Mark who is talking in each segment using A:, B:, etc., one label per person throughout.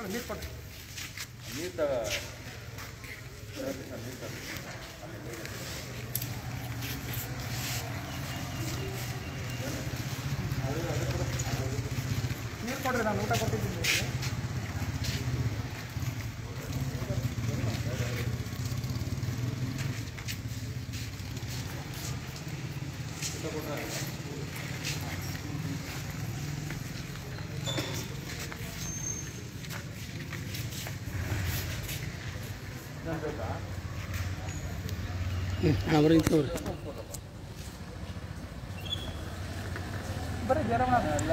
A: ನೀರು ಕೊಟ್ಟು
B: ನೀರು ತಗ ನೀರು ತಗ
A: ನೀರು ಕೊಡ್ರಿ ನಾನು ಊಟ ಕೊಟ್ಟಿದ್ದೀನಿ ನಿಮ್ಗೆ.
C: ಅವ್ರು ನಿಂತ್ಕೊಳ್ರಿ
A: ಬರೀ ಜರಮಣ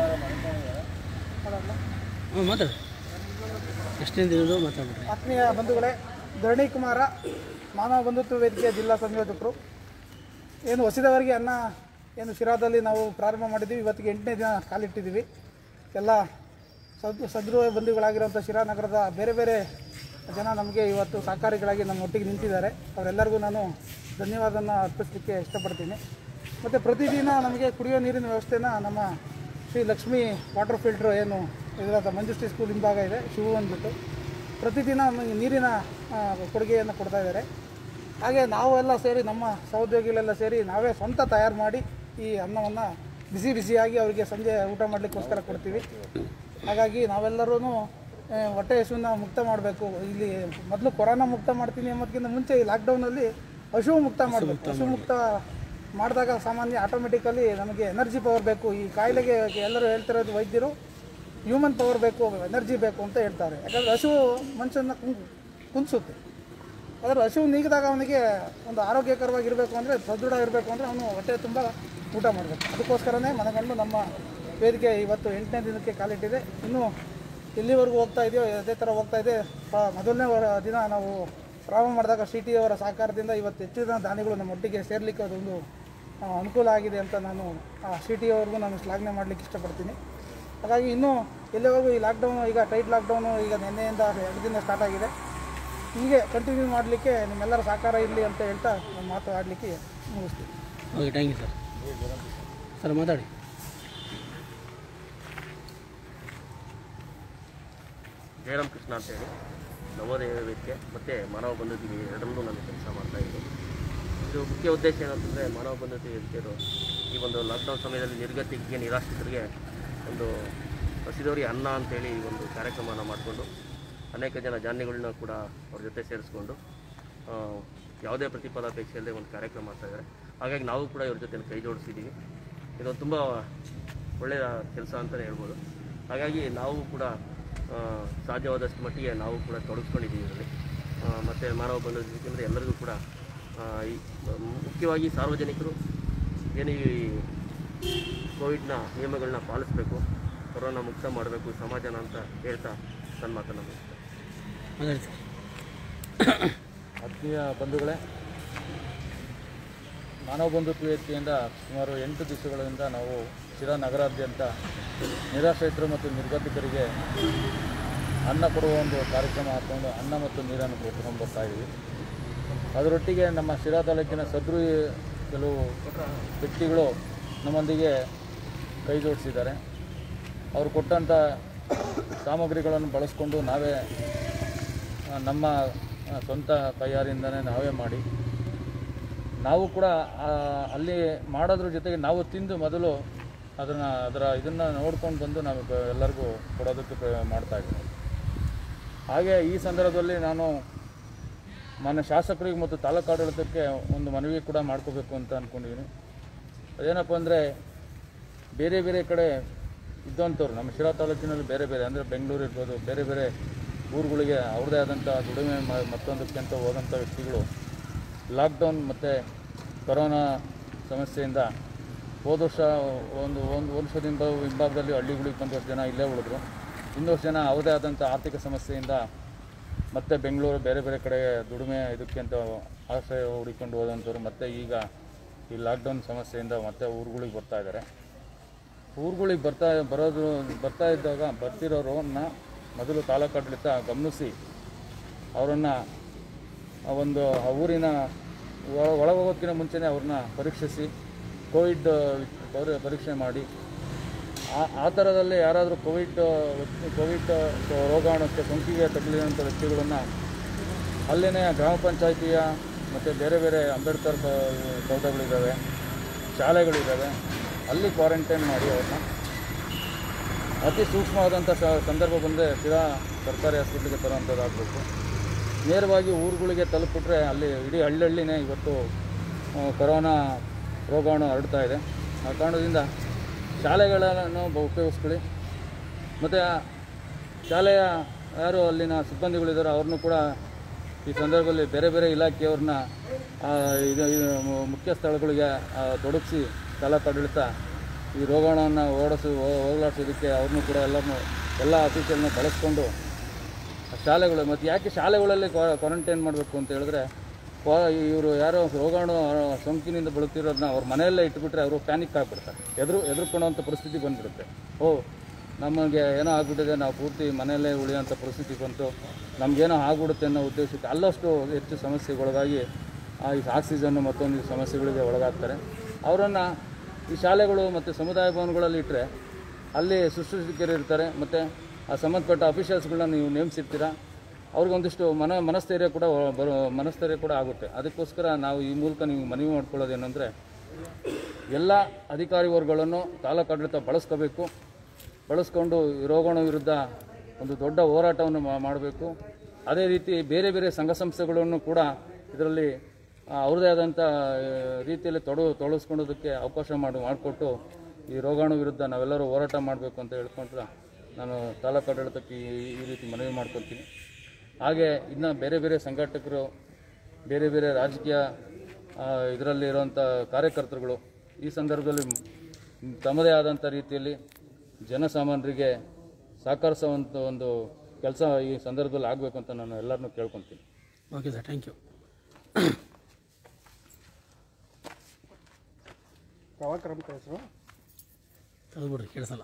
C: ಹಾಂ ಮಾತಾಡಿ ಎಷ್ಟರಿಂದ ಇರೋದು ಮಾತಾಡ್ಬಿಡ್ರಿ
A: ಆತ್ಮೀಯ ಬಂಧುಗಳೇ ಧರಣಿ ಕುಮಾರ ಮಾನವ ಬಂಧುತ್ವ ವೇದಿಕೆಯ ಜಿಲ್ಲಾ ಸಂಯೋಜಕರು ಏನು ಹೊಸದವರಿಗೆ ಅನ್ನ ಏನು ಶಿರಾದಲ್ಲಿ ನಾವು ಪ್ರಾರಂಭ ಮಾಡಿದ್ದೀವಿ ಇವತ್ತಿಗೆ ಎಂಟನೇ ದಿನ ಕಾಲಿಟ್ಟಿದ್ದೀವಿ ಎಲ್ಲ ಸದ್ ಸದೃಢ ಬಂಧುಗಳಾಗಿರುವಂಥ ಶಿರಾ ನಗರದ ಬೇರೆ ಬೇರೆ ಜನ ನಮಗೆ ಇವತ್ತು ಸಹಕಾರಿಗಳಾಗಿ ನಮ್ಮ ಒಟ್ಟಿಗೆ ನಿಂತಿದ್ದಾರೆ ಅವರೆಲ್ಲರಿಗೂ ನಾನು ಧನ್ಯವಾದನ ಅರ್ಪಿಸಲಿಕ್ಕೆ ಇಷ್ಟಪಡ್ತೀನಿ ಮತ್ತು ಪ್ರತಿದಿನ ನಮಗೆ ಕುಡಿಯೋ ನೀರಿನ ವ್ಯವಸ್ಥೆನ ನಮ್ಮ ಶ್ರೀ ಲಕ್ಷ್ಮೀ ವಾಟರ್ ಫಿಲ್ಟ್ರ್ ಏನು ಇದರ ಮಂಜುಶ್ರೀ ಸ್ಕೂಲ್ ಹಿಂಭಾಗ ಇದೆ ಶಿವು ಅಂದ್ಬಿಟ್ಟು ಪ್ರತಿದಿನ ನಮಗೆ ನೀರಿನ ಆ, ಕೊಡುಗೆಯನ್ನು ಕೊಡ್ತಾ ಇದ್ದಾರೆ ಹಾಗೆ ನಾವೆಲ್ಲ ಸೇರಿ ನಮ್ಮ ಸಹೋದ್ಯೋಗಿಗಳೆಲ್ಲ ಸೇರಿ ನಾವೇ ಸ್ವಂತ ತಯಾರು ಮಾಡಿ ಈ ಅನ್ನವನ್ನು ಬಿಸಿ ಬಿಸಿಯಾಗಿ ಅವರಿಗೆ ಸಂಜೆ ಊಟ ಮಾಡಲಿಕ್ಕೋಸ್ಕರ ಕೊಡ್ತೀವಿ ಹಾಗಾಗಿ ನಾವೆಲ್ಲರೂ ಹೊಟ್ಟೆ ಹಸುವನ್ನ ಮುಕ್ತ ಮಾಡಬೇಕು ಇಲ್ಲಿ ಮೊದಲು ಕೊರೋನಾ ಮುಕ್ತ ಮಾಡ್ತೀನಿ ಅನ್ನೋದಕ್ಕಿಂತ ಮುಂಚೆ ಈ ಲಾಕ್ಡೌನಲ್ಲಿ ಹಸು ಮುಕ್ತ ಮಾಡಬೇಕು ಹಸು ಮುಕ್ತ ಮಾಡಿದಾಗ ಸಾಮಾನ್ಯ ಆಟೋಮೆಟಿಕಲಿ ನಮಗೆ ಎನರ್ಜಿ ಪವರ್ ಬೇಕು ಈ ಕಾಯಿಲೆಗೆ ಎಲ್ಲರೂ ಹೇಳ್ತಿರೋದು ವೈದ್ಯರು ಹ್ಯೂಮನ್ ಪವರ್ ಬೇಕು ಎನರ್ಜಿ ಬೇಕು ಅಂತ ಹೇಳ್ತಾರೆ ಯಾಕಂದರೆ ಹಸು ಮನುಷ್ಯನ ಕುಂ ಕುಂದಿಸುತ್ತೆ ಅದರ ಹಸಿವು ನೀಗಿದಾಗ ಅವನಿಗೆ ಒಂದು ಆರೋಗ್ಯಕರವಾಗಿರಬೇಕು ಅಂದರೆ ಸದೃಢ ಇರಬೇಕು ಅಂದರೆ ಅವನು ಹೊಟ್ಟೆ ತುಂಬ ಊಟ ಮಾಡಬೇಕು ಅದಕ್ಕೋಸ್ಕರನೇ ಮನಗಂಡು ನಮ್ಮ ವೇದಿಕೆ ಇವತ್ತು ಎಂಟನೇ ದಿನಕ್ಕೆ ಕಾಲಿಟ್ಟಿದೆ ಇನ್ನೂ ಎಲ್ಲಿವರೆಗೂ ಹೋಗ್ತಾ ಇದೆಯೋ ಅದೇ ಥರ ಹೋಗ್ತಾ ಇದೆ ಪ- ಮೊದಲನೇ ವಾರ ದಿನ ನಾವು ಪ್ರಾರಂಭ ಮಾಡಿದಾಗ ಸಿ ಟಿ ಅವರ ಸಹಕಾರದಿಂದ ಇವತ್ತು ಹೆಚ್ಚಿನ ದಾನಿಗಳು ನಮ್ಮ ಒಟ್ಟಿಗೆ ಸೇರಲಿಕ್ಕೆ ಅದೊಂದು ಆ, ಅನುಕೂಲ ಆಗಿದೆ ಅಂತ ನಾನು ಸಿ ಟಿ ಅವ್ರಿಗೂ ನಾನು ಶ್ಲಾಘನೆ ಮಾಡಲಿಕ್ಕೆ ಇಷ್ಟಪಡ್ತೀನಿ ಹಾಗಾಗಿ ಇನ್ನೂ ಎಲ್ಲಿವರೆಗೂ ಈ ಲಾಕ್ಡೌನು ಈಗ ಟೈಟ್ ಲಾಕ್ಡೌನು ಈಗ ನಿನ್ನೆಯಿಂದ ಎರಡು ದಿನ ಸ್ಟಾರ್ಟ್ ಆಗಿದೆ ಹೀಗೆ ಕಂಟಿನ್ಯೂ ಮಾಡಲಿಕ್ಕೆ ನಿಮ್ಮೆಲ್ಲರ ಸಹಕಾರ ಇರಲಿ ಅಂತ ಹೇಳ್ತಾ ನಾನು ಮಾತು ಆಡಲಿಕ್ಕೆ ಮುಗಿಸ್ತೀನಿ
C: okay thank you sir sir ಮಾತಾಡಿ
B: ಜಯರಾಮ್ ಕೃಷ್ಣ ಅಂತೇಳಿ ನವೋದಯ ವೇದಿಕೆ ಮತ್ತು ಮಾನವ ಬಂಧುತ್ವ ಎರಡರಲ್ಲೂ ನಾನು ಕೆಲಸ ಮಾಡ್ತಾ ಇದ್ದೀನಿ ಇದು ಮುಖ್ಯ ಉದ್ದೇಶ ಏನಂತಂದರೆ ಮಾನವ ಬಂಧುತ್ವ ವೇದಿಕೆಯದು ಈ ಒಂದು ಲಾಕ್ಡೌನ್ ಸಮಯದಲ್ಲಿ ನಿರ್ಗತಿಗೆ ನಿರಾಶ್ರಿತರಿಗೆ ಒಂದು ಹಸಿದವರಿಗೆ ಅನ್ನ ಅಂತೇಳಿ ಈ ಒಂದು ಕಾರ್ಯಕ್ರಮನ ಮಾಡಿಕೊಂಡು ಅನೇಕ ಜನ ಜಾನ್ಯಗಳನ್ನ ಕೂಡ ಅವ್ರ ಜೊತೆ ಸೇರಿಸ್ಕೊಂಡು ಆ, ಯಾವುದೇ ಪ್ರತಿಫಲಾಪೇಕ್ಷೆ ಇಲ್ಲದೆ ಒಂದು ಕಾರ್ಯಕ್ರಮ ಮಾಡ್ತಾ ಇದ್ದಾರೆ ಹಾಗಾಗಿ ನಾವು ಕೂಡ ಇವ್ರ ಜೊತೆ ಕೈ ಜೋಡಿಸಿದ್ದೀವಿ ಇದೊಂದು ತುಂಬ ಒಳ್ಳೆಯ ಕೆಲಸ ಅಂತಲೇ ಹೇಳ್ಬೋದು ಹಾಗಾಗಿ ನಾವು ಕೂಡ ಆ, ಸಾಧ್ಯವಾದಷ್ಟು ಮಟ್ಟಿಗೆ ನಾವು ಕೂಡ ತೊಡಗಿಸ್ಕೊಂಡಿದ್ದೀವಿ ಇದರಲ್ಲಿ ಮತ್ತು ಮಾನವ ಬಂಧುತ್ವದಿಂದ ಎಲ್ಲರಿಗೂ ಕೂಡ ಆ, ಈ ಮುಖ್ಯವಾಗಿ ಸಾರ್ವಜನಿಕರು ಏನು ಈ ಕೋವಿಡ್ನ ನಿಯಮಗಳನ್ನ ಪಾಲಿಸಬೇಕು ಕೊರೋನಾ ಮುಕ್ತ ಮಾಡಬೇಕು ಸಮಾಜನ ಅಂತ ಹೇಳ್ತಾ ನನ್ನ ಮಾತನ್ನು ಮುಗಿಸ್ತೇನೆ
C: ಮಾತಾಡಿ ಸರ್
D: ಆತ್ಮೀಯ ಬಂಧುಗಳೇ ಮಾನವ ಬಂಧುತ್ವ ವೇದಿಕೆಯಿಂದ ಸುಮಾರು ಎಂಟು ದಿವಸಗಳಿಂದ ನಾವು ಶಿರಾ ನಗರಾದ್ಯಂತ ನಿರಾಶ್ರಿತರು ಮತ್ತು ನಿರ್ಗತಿಕರಿಗೆ ಅನ್ನ ಕೊಡುವ ಒಂದು ಕಾರ್ಯಕ್ರಮ ಹಾಕ್ಕೊಂಡು ಅನ್ನ ಮತ್ತು ನೀರನ್ನು ಕೊಟ್ಕೊಂಡು ಬರ್ತಾ ಇದ್ದೀವಿ ಅದರೊಟ್ಟಿಗೆ ನಮ್ಮ ಶಿರಾ ತಾಲೂಕಿನ ಸದೃ ಕೆಲವು ವ್ಯಕ್ತಿಗಳು ನಮ್ಮೊಂದಿಗೆ ಕೈ ಜೋಡಿಸಿದ್ದಾರೆ ಅವರು ಕೊಟ್ಟಂಥ ಸಾಮಗ್ರಿಗಳನ್ನು ಬಳಸ್ಕೊಂಡು ನಾವೇ ಆ, ನಮ್ಮ ಆ, ಸ್ವಂತ ಕೈಯಾರಿಂದನೇ ನಾವೇ ಮಾಡಿ ನಾವು ಕೂಡ ಆ, ಅಲ್ಲಿ ಮಾಡೋದ್ರ ಜೊತೆಗೆ ನಾವು ತಿಂದು ಮೊದಲು ಅದನ್ನು ಅದರ ಇದನ್ನು ನೋಡ್ಕೊಂಡು ಬಂದು ನಾವು ಬ- ಎಲ್ಲರಿಗೂ ಕೊಡೋದಕ್ಕೆ ಪ್ರ- ಮಾಡ್ತಾ ಇದ್ದೀವಿ ಹಾಗೆ ಈ ಸಂದರ್ಭದಲ್ಲಿ ನಾನು ಮಾನ್ಯ ಶಾಸಕರಿಗೆ ಮತ್ತು ತಾಲೂಕು ಆಡಳಿತಕ್ಕೆ ಒಂದು ಮನವಿ ಕೂಡ ಮಾಡ್ಕೋಬೇಕು ಅಂತ ಅಂದ್ಕೊಂಡಿದ್ದೀನಿ ಅದೇನಪ್ಪ ಅಂದರೆ ಬೇರೆ ಬೇರೆ ಕಡೆ ಇದ್ದಂಥವ್ರು ನಮ್ಮ ಶಿರಾ ತಾಲೂಕಿನಲ್ಲಿ ಬೇರೆ ಬೇರೆ ಅಂದರೆ ಬೆಂಗಳೂರು ಇರ್ಬೋದು ಬೇರೆ ಬೇರೆ ಊರುಗಳಿಗೆ ಅವ್ರದ್ದೇ ಆದಂಥ ದುಡಿಮೆ ಮ- ಮತ್ತೊಂದಕ್ಕೆ ಅಂತ ಹೋದಂಥ ವ್ಯಕ್ತಿಗಳು ಲಾಕ್ಡೌನ್ ಮತ್ತು ಕೊರೋನಾ ಸಮಸ್ಯೆಯಿಂದ ಹೋದ ವರ್ಷ ಒಂದು ಒಂದು ವರ್ಷದಿಂದ ಹಿಂಭಾಗದಲ್ಲಿ ಹಳ್ಳಿಗಳಿಗೆ ಬಂದಷ್ಟು ಜನ ಇಲ್ಲೇ ಉಳಿದ್ರು ಇನ್ನೊಷ್ಟು ಜನ ಅವ್ರದ್ದೇ ಆದಂಥ ಆರ್ಥಿಕ ಸಮಸ್ಯೆಯಿಂದ ಮತ್ತೆ ಬೆಂಗಳೂರು ಬೇರೆ ಬೇರೆ ಕಡೆ ದುಡಿಮೆ ಇದಕ್ಕೆ ಅಂತ ಆಶ್ರಯ ಹುಡುಕೊಂಡು ಹೋದಂಥವ್ರು ಮತ್ತೆ ಈಗ ಈ ಲಾಕ್ಡೌನ್ ಸಮಸ್ಯೆಯಿಂದ ಮತ್ತೆ ಊರುಗಳಿಗೆ ಬರ್ತಾ ಇದ್ದಾರೆ ಊರುಗಳಿಗೆ ಬರ್ತಾ ಬರೋದು ಬರ್ತಾ ಇದ್ದಾಗ ಬರ್ತಿರೋರನ್ನ ಮೊದಲು ತಾಲೂಕು ಆಡಳಿತ ಗಮನಿಸಿ ಅವರನ್ನು ಒಂದು ಆ ಊರಿನ ಒಳ- ಒಳಗೆ ಹೋಗೋದಕ್ಕಿಂತ ಮುಂಚೆನೇ ಅವ್ರನ್ನ ಪರೀಕ್ಷಿಸಿ ಕೋವಿಡ್ ಪರಿ- ಪರೀಕ್ಷೆ ಮಾಡಿ ಆ- ಆ ಥರದಲ್ಲಿ ಯಾರಾದರೂ ಕೋವಿಡ್ ವ್ಯಕ್ತಿ ಕೋವಿಡ್ ರೋಗಾಣುಕ್ಕೆ ಸೋಂಕಿಗೆ ತಗುಲಿದಂಥ ವ್ಯಕ್ತಿಗಳನ್ನು ಅಲ್ಲಿನೇ ಗ್ರಾಮ ಪಂಚಾಯಿತಿಯ ಮತ್ತು ಬೇರೆ ಬೇರೆ ಅಂಬೇಡ್ಕರ್ ಸ- ಸೌಧಗಳಿದ್ದಾವೆ ಶಾಲೆಗಳಿದ್ದಾವೆ ಅಲ್ಲಿ ಕ್ವಾರಂಟೈನ್ ಮಾಡಿ ಅವ್ರನ್ನ ಅತಿ ಸೂಕ್ಷ್ಮವಾದಂಥ ಸ- ಸಂದರ್ಭ ಬಂದರೆ ಸಿರಾ ಸರ್ಕಾರಿ ಹಾಸ್ಪಿಟ್ಲಿಗೆ ತರುವಂಥದ್ದಾಗಬೇಕು ನೇರವಾಗಿ ಊರುಗಳಿಗೆ ತಲುಪಿಬಿಟ್ರೆ ಅಲ್ಲಿ ಇಡೀ ಹಳ್ಳಿನೇ ಇವತ್ತು ಆ, ಕೊರೋನಾ ರೋಗಾಣು ಹರಡ್ತಾ ಇದೆ ಆ ಕಾರಣದಿಂದ ಶಾಲೆಗಳನ್ನು ಬ- ಉಪಯೋಗಿಸ್ಕೊಳ್ಳಿ ಮತ್ತು ಶಾಲೆಯ ಯಾರು ಅಲ್ಲಿನ ಸಿಬ್ಬಂದಿಗಳಿದ್ದಾರೋ ಅವ್ರನ್ನೂ ಕೂಡ ಈ ಸಂದರ್ಭದಲ್ಲಿ ಬೇರೆ ಬೇರೆ ಇಲಾಖೆಯವ್ರನ್ನ ಆ, ಇದು ಇದು ಮು- ಮುಖ್ಯ ಸ್ಥಳಗಳಿಗೆ ಆ, ತೊಡಗಿಸಿ ತಾಲೂಕಾಡಳಿತ ಈ ರೋಗಾಣವನ್ನು ಓಡಿಸಿ ಹೋಗಲಾಡಿಸೋದಕ್ಕೆ ಅವ್ರನ್ನೂ ಕೂಡ ಎಲ್ಲರನ್ನೂ ಎಲ್ಲ ಆಫೀಸರ್ನ ಬಳಸ್ಕೊಂಡು ಆ ಶಾಲೆಗಳು ಮತ್ತು ಯಾಕೆ ಶಾಲೆಗಳಲ್ಲಿ ಕ್ವಾರಂಟೈನ್ ಮಾಡಬೇಕು ಅಂತ ಹೇಳಿದ್ರೆ ಇವರು ಯಾರೋ ರೋಗಾಣು ಆ, ಸೋಂಕಿನಿಂದ ಬಳಲ್ತಿರೋದನ್ನ ಅವ್ರ ಮನೆಯಲ್ಲೇ ಇಟ್ಬಿಟ್ರೆ ಅವರು ಪ್ಯಾನಿಕ್ ಆಗಿಬಿಡ್ತಾರೆ ಎದುರು ಎದುರ್ಕೊಳ್ಳೋಂಥ ಪರಿಸ್ಥಿತಿ ಬಂದ್ಬಿಡುತ್ತೆ ಓ ನಮಗೆ ಏನೋ ಆಗ್ಬಿಟ್ಟಿದೆ ನಾವು ಪೂರ್ತಿ ಮನೆಯಲ್ಲೇ ಉಳಿಯೋಂಥ ಪರಿಸ್ಥಿತಿ ಬಂತು ನಮಗೇನೋ ಆಗ್ಬಿಡುತ್ತೆ ಅನ್ನೋ ಉದ್ದೇಶಕ್ಕೆ ಅಲ್ಲಷ್ಟು ಹೆಚ್ಚು ಸಮಸ್ಯೆಗೊಳಗಾಗಿ ಆ ಈ ಆಕ್ಸಿಜನ್ನು ಮತ್ತೊಂದು ಸಮಸ್ಯೆಗಳಿಗೆ ಒಳಗಾಗ್ತಾರೆ ಅವರನ್ನು ಈ ಶಾಲೆಗಳು ಮತ್ತು ಸಮುದಾಯ ಭವನಗಳಲ್ಲಿ ಇಟ್ಟರೆ ಅಲ್ಲಿ ಶುಶ್ರೂಷಕರು ಇರ್ತಾರೆ ಮತ್ತು ಆ ಸಂಬಂಧಪಟ್ಟ ಅಫಿಷಿಯಲ್ಸ್ಗಳನ್ನ ನೀವು ನೇಮಿಸಿರ್ತೀರ ಅವ್ರಿಗೊಂದಿಷ್ಟು ಮನ ಮನಸ್ಥೈರ್ಯ ಕೂಡ ಒ- ಬರೋ ಮನಸ್ಥೈರ್ಯ ಕೂಡ ಆಗುತ್ತೆ ಅದಕ್ಕೋಸ್ಕರ ನಾವು ಈ ಮೂಲಕ ನೀವು ಮನವಿ ಮಾಡ್ಕೊಳ್ಳೋದು ಏನಂದರೆ ಎಲ್ಲ ಅಧಿಕಾರಿ ವರ್ಗಗಳನ್ನು ತಾಲೂಕಾಡಳಿತ ಬಳಸ್ಕೋಬೇಕು ಬಳಸ್ಕೊಂಡು ಈ ರೋಗಾಣು ವಿರುದ್ಧ ಒಂದು ದೊಡ್ಡ ಹೋರಾಟವನ್ನು ಮಾ- ಮಾಡಬೇಕು ಅದೇ ರೀತಿ ಬೇರೆ ಬೇರೆ ಸಂಘ ಸಂಸ್ಥೆಗಳನ್ನು ಕೂಡ ಇದರಲ್ಲಿ ಆ, ಅವ್ರದ್ದೇ ಆದಂಥ ಆ, ರೀತಿಯಲ್ಲಿ ತೊಡ ತೊಡಗಿಸ್ಕೊಳ್ಳೋದಕ್ಕೆ ಅವಕಾಶ ಮಾಡಿ ಮಾಡಿಕೊಟ್ಟು ಈ ರೋಗಾಣು ವಿರುದ್ಧ ನಾವೆಲ್ಲರೂ ಹೋರಾಟ ಮಾಡಬೇಕು ಅಂತ ಹೇಳ್ಕೊಂಡ್ರೆ ನಾನು ತಾಲೂಕಾಡಳಿತಕ್ಕೆ ಈ ಈ ರೀತಿ ಮನವಿ ಮಾಡ್ಕೊತೀನಿ ಹಾಗೆ ಇನ್ನು ಬೇರೆ ಬೇರೆ ಸಂಘಟಕರು ಬೇರೆ ಬೇರೆ ರಾಜಕೀಯ ಇದರಲ್ಲಿ ಇರುವಂಥ ಕಾರ್ಯಕರ್ತರುಗಳು ಈ ಸಂದರ್ಭದಲ್ಲಿ ಮ್, ತಮ್ಮದೇ ಆದಂಥ ರೀತಿಯಲ್ಲಿ ಜನಸಾಮಾನ್ಯರಿಗೆ ಸಹಕರಿಸುವಂಥ ಒಂದು ಕೆಲಸ ಈ ಸಂದರ್ಭದಲ್ಲಿ ಆಗಬೇಕು ಅಂತ ನಾನು ಎಲ್ಲರನ್ನೂ ಕೇಳ್ಕೊತೀನಿ
C: okay sir thank you
A: Prabhakar ಅಂತ ಹೆಸರು
C: ತೆಗೆದ್ಬಿಡ್ರಿ ಕೇಳಿಸಲ್ಲ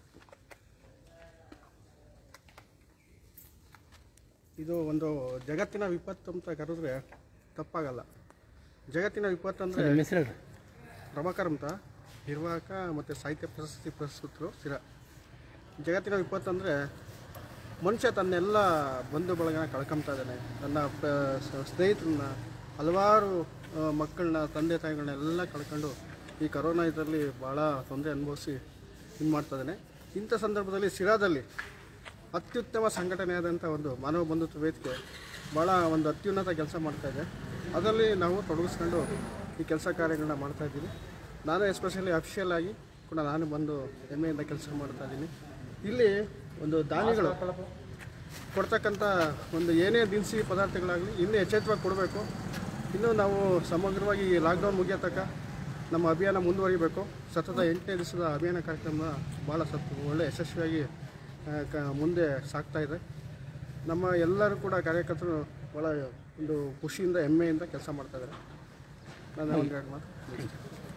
A: ಇದು ಒಂದು ಜಗತ್ತಿನ ವಿಪತ್ತು ಅಂತ ಕರೆದ್ರೆ ತಪ್ಪಾಗಲ್ಲ ಜಗತ್ತಿನ ವಿಪತ್ತು
C: ಸರ್
A: ಅಂದರೆ
C: ನಿಮ್ಮ ಹೆಸರು ಹೇಳ್ರಿ
A: ಪ್ರಭಾಕರ್ ಅಂತ ನಿರ್ವಾಹಕ ಮತ್ತು ಸಾಹಿತ್ಯ ಪ್ರಶಸ್ತಿ ಪುರಸ್ಕೃತರು ಸ್ಥಿರ ಜಗತ್ತಿನ ವಿಪತ್ತು ಅಂದರೆ ಮನುಷ್ಯ ತನ್ನೆಲ್ಲ ಬಂಧು ಬಳಗನ ಕಳ್ಕೊಂತಾ ಇದ್ದಾನೆ ತನ್ನ ಪ- ಸ- ಸ್ನೇಹಿತರನ್ನ ಹಲವಾರು ಆ, ಮಕ್ಕಳನ್ನ ತಂದೆ ತಾಯಿಗಳನ್ನ ಎಲ್ಲ ಕಳ್ಕೊಂಡು ಈ ಕರೋನಾ ಇದರಲ್ಲಿ ಭಾಳ ತೊಂದರೆ ಅನುಭವಿಸಿ ಇದು ಮಾಡ್ತಾ ಇದ್ದಾನೆ ಇಂಥ ಸಂದರ್ಭದಲ್ಲಿ ಸಿರಾದಲ್ಲಿ ಅತ್ಯುತ್ತಮ ಸಂಘಟನೆಯಾದಂಥ ಒಂದು ಮಾನವ ಬಂಧುತ್ವ ವೇದಿಕೆ ಭಾಳ ಒಂದು ಅತ್ಯುನ್ನತ ಕೆಲಸ ಮಾಡ್ತಾ ಇದೆ ಅದರಲ್ಲಿ ನಾವು ತೊಡಗಿಸ್ಕೊಂಡು ಈ ಕೆಲಸ ಕಾರ್ಯಗಳನ್ನ ಮಾಡ್ತಾ ಇದ್ದೀವಿ ನಾನು ಎಸ್ಪೆಷಲಿ ಅಫಿಷಿಯಲ್ ಆಗಿ ಕೂಡ ನಾನು ಬಂದು ಹೆಮ್ಮೆಯಿಂದ ಕೆಲಸ ಮಾಡ್ತಾ ಇದ್ದೀನಿ ಇಲ್ಲಿ ಒಂದು ದಾನಿಗಳು ಕೊಡ್ತಕ್ಕಂಥ ಒಂದು ಏನೇ ದಿನಸಿ ಪದಾರ್ಥಗಳಾಗಲಿ ಇನ್ನೂ ಎಚ್ಚೆತ್ತವಾಗಿ ಕೊಡಬೇಕು ಇನ್ನೂ ನಾವು ಸಮಗ್ರವಾಗಿ ಈ ಲಾಕ್ಡೌನ್ ಮುಗಿಯೋ ತನಕ ನಮ್ಮ ಅಭಿಯಾನ ಮುಂದುವರಿಬೇಕು ಸತತ ಎಂಟನೇ ದಿವಸದ ಅಭಿಯಾನ ಕಾರ್ಯಕ್ರಮ ಭಾಳ ಸತ್ ಒಳ್ಳೆ ಯಶಸ್ವಿಯಾಗಿ ಆ, ಕ ಮುಂದೆ ಸಾಗ್ತಾ ಇದೆ ನಮ್ಮ ಎಲ್ಲರೂ ಕೂಡ ಕಾರ್ಯಕರ್ತರು ಭಾಳ ಒಂದು ಖುಷಿಯಿಂದ ಹೆಮ್ಮೆಯಿಂದ ಕೆಲಸ ಮಾಡ್ತಾ ಇದ್ದಾರೆ ನಾನು ಒಂದು ಎರಡು ಮಾತು ಮುಗಿಸ್ತೀನಿ.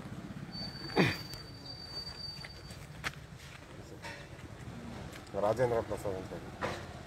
E: ರಾಜೇಂದ್ರ ಪ್ರಸಾದ್ ಅಂತ ಹೇಳಿ.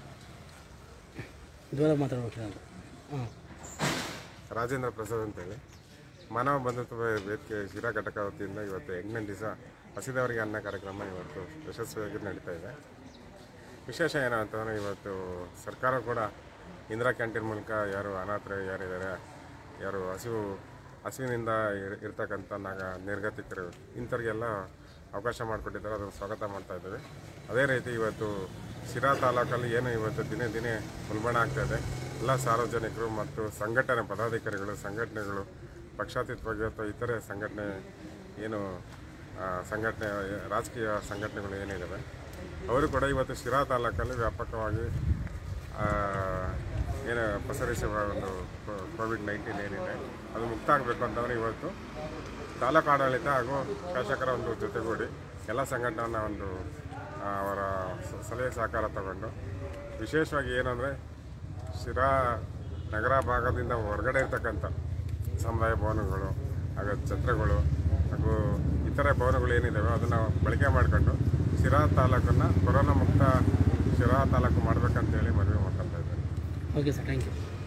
C: ಜ್ವರ ಮಾತಾಡ್ಬೇಕು ಅಂತ ಹಾಂ
E: ರಾಜೇಂದ್ರ ಪ್ರಸಾದ್ ಅಂತೇಳಿ ಮಾನವ ಬಂಧುತ್ವ ವೇದಿಕೆ ಶಿರಾ ಘಟಕ ವತಿಯಿಂದ ಇವತ್ತು ಎಂಟನೇ ದಿವಸ ಹಸಿದವರಿಗೆ ಅನ್ನ ಕಾರ್ಯಕ್ರಮ ಇವತ್ತು ಯಶಸ್ವಿಯಾಗಿ ನಡೀತಾ ಇದೆ ವಿಶೇಷ ಏನು ಅಂತಂದರೆ ಇವತ್ತು ಸರ್ಕಾರ ಕೂಡ ಇಂದಿರಾ ಕ್ಯಾಂಟೀನ್ ಮೂಲಕ ಯಾರು ಅನಾಥರು ಯಾರಿದ್ದಾರೆ ಯಾರು ಹಸಿವು ಹಸಿವಿನಿಂದ ಇರ್- ಇರ್ತಕ್ಕಂಥ ನಾಗ ನಿರ್ಗತಿಕರು ಇಂಥವ್ರಿಗೆಲ್ಲ ಅವಕಾಶ ಮಾಡಿಕೊಟ್ಟಿದ್ದಾರೆ ಅದನ್ನು ಸ್ವಾಗತ ಮಾಡ್ತಾ ಇದ್ದೇವೆ ಅದೇ ರೀತಿ ಇವತ್ತು ಶಿರಾ ತಾಲೂಕಲ್ಲಿ ಏನು ಇವತ್ತು ದಿನೇ ದಿನೇ ಉಲ್ಬಣ ಆಗ್ತಾ ಇದೆ ಎಲ್ಲ ಸಾರ್ವಜನಿಕರು ಮತ್ತು ಸಂಘಟನೆ ಪದಾಧಿಕಾರಿಗಳು ಸಂಘಟನೆಗಳು ಪಕ್ಷಾತೀತವಾಗಿ ಅಥವಾ ಇತರೆ ಸಂಘಟನೆ ಏನು ಆ, ಸಂಘಟನೆ ರಾಜಕೀಯ ಸಂಘಟನೆಗಳು ಏನಿದ್ದಾವೆ ಅವರು ಕೂಡ ಇವತ್ತು ಶಿರಾ ತಾಲೂಕಲ್ಲಿ ವ್ಯಾಪಕವಾಗಿ ಆ, ಏನು ಪಸರಿಸುವ ಒಂದು ಕೋವಿಡ್ ನೈನ್ಟೀನ್ ಏನಿದೆ ಅದು ಮುಕ್ತ ಆಗಬೇಕು ಅಂತಂದರೆ ಇವತ್ತು ತಾಲೂಕು ಆಡಳಿತ ಹಾಗೂ ಶಾಸಕರ ಒಂದು ಜೊತೆಗೂಡಿ ಎಲ್ಲ ಸಂಘಟನೆಯ ಒಂದು ಆ, ಅವರ ಸ- ಸಲಹೆ ಸಹಕಾರ ತಗೊಂಡು ವಿಶೇಷವಾಗಿ ಏನಂದರೆ ಶಿರಾ ನಗರ ಭಾಗದಿಂದ ಹೊರಗಡೆ ಇರ್ತಕ್ಕಂಥ ಸಮುದಾಯ ಭವನಗಳು ಹಾಗೂ ಛತ್ರಗಳು ಹಾಗೂ ಇತರೆ ಭವನಗಳು ಏನಿದ್ದಾವೆ ಅದನ್ನು ಬಳಕೆ ಮಾಡಿಕೊಂಡು ಶಿರಾ ತಾಲೂಕನ್ನು ಕೊರೋನಾ ಮುಕ್ತ ಶಿರಾ ತಾಲೂಕು ಮಾಡಬೇಕಂತೇಳಿ ಮನವಿ ಮಾಡ್ಕೊತಾ ಇದ್ದಾರೆ
C: ಓಕೆ ಸರ್ ಥ್ಯಾಂಕ್ ಯು